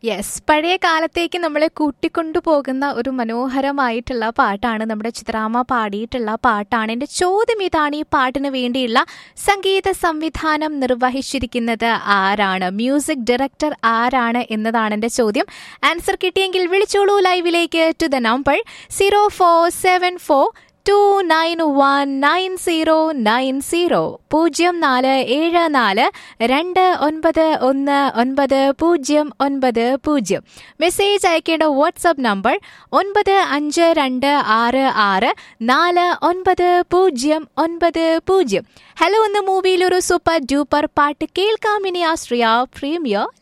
yes പഴയ കാലത്തേക്ക് നമ്മളെ കൂട്ടിക്കൊണ്ടു പോകുന്ന ഒരു മനോഹരമായിട്ടുള്ള പാട്ടാണ് നമ്മുടെ ചിത്രാമ്മ പാടിയിട്ടുള്ള പാട്ടാണ് എൻ്റെ ചോദ്യം ഇതാണ് ഈ പാട്ടിന് വേണ്ടിയുള്ള സംഗീത സംവിധാനം നിർവഹിച്ചിരിക്കുന്നത് ആരാണ് മ്യൂസിക് ഡയറക്ടർ ആരാണ് എന്നതാണ് എൻ്റെ ചോദ്യം ആൻസർ കിട്ടിയെങ്കിൽ വിളിച്ചോളൂ ലൈവിലേക്ക് to the number zero four seven four two nine one nine zero nine zero പൂജ്യം നാല് ഏഴ് നാല് രണ്ട് ഒൻപത് ഒന്ന് ഒൻപത് പൂജ്യം ഒൻപത് പൂജ്യം മെസ്സേജ് അയക്കേണ്ട വാട്സപ്പ് നമ്പർ ഒൻപത് അഞ്ച് രണ്ട് ആറ് ആറ് നാല് ഒൻപത് പൂജ്യം ഒൻപത് പൂജ്യം ഹലോ എന്ന മൂവിയിൽ ഒരു സൂപ്പർ ഡ്യൂപ്പർ പാട്ട് കേൾക്കാം ഇനി ആശ്രിയ പ്രീമിയർ